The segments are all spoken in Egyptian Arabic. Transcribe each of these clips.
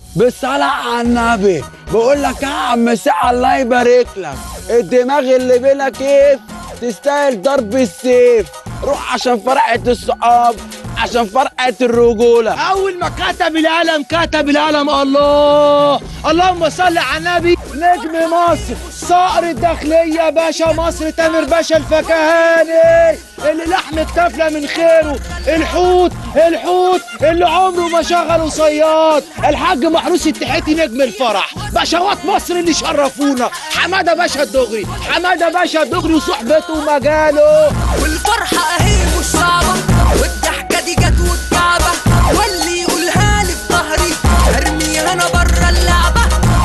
بالصلاة على النبي بقول لك يا عم ساعة الله يبارك لك الدماغ اللي بلا كيف تستاهل ضرب السيف روح عشان فرقة الصحاب عشان فرقة الرجولة اول ما كتب القلم كتب القلم الله اللهم صل على النبي نجم مصر صقر الداخليه باشا مصر تامر باشا الفكهاني اللي لحم التفله من خيره الحوت الحوت اللي عمره ما شغله صياد الحاج محروس التحيتي نجم الفرح باشوات مصر اللي شرفونا حماده باشا الدغري حماده باشا الدغري وصحبته ومجاله والفرحة اهي مش صعبة والضحكة دي جت والكعبة واللي يقولها لي في ظهري ارميها انا بره اللعبة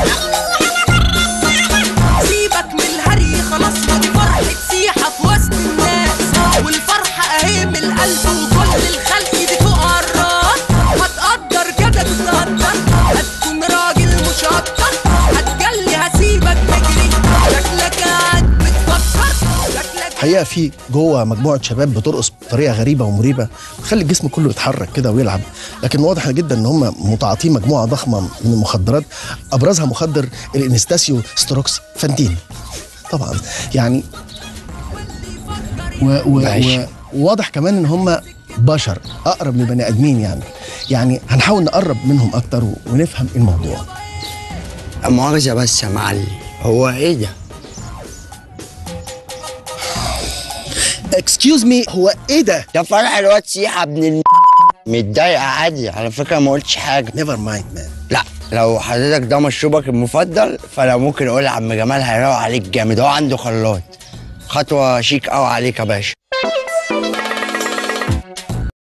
سيبك من الهري خلاص ما دي فرحة سيحة في وسط الناس والفرحة اهي من القلب وكل الخلق دي فوق الراس هتقدر كده تتقدر هتكون راجل مش اكتر هتجلي هسيبك تجري شكلك قاعد بتفكر شكلك الحقيقه في جوه مجموعه شباب بترقص بطريقه غريبه ومريبه بتخلي الجسم كله يتحرك كده ويلعب لكن واضح جدا ان هم متعاطين مجموعه ضخمه من المخدرات ابرزها مخدر الانستاسيو ستروكس فانتين طبعا يعني و و و وواضح كمان ان هم بشر اقرب لبني ادمين يعني يعني هنحاول نقرب منهم اكتر و- ونفهم الموضوع مؤاخذة بس يا معلم هو ايه ده؟ اكسكيوز مي هو ايه ده ده فرح الواد سيحة ابن الم... متضايقة عادي على فكرة ما قلتش حاجة نيفر مايند مان لا لو حضرتك ده مشروبك المفضل فانا ممكن اقول عم جمال هيروق عليك جامد هو عنده خلاط خطوة شيك قوي عليك يا باشا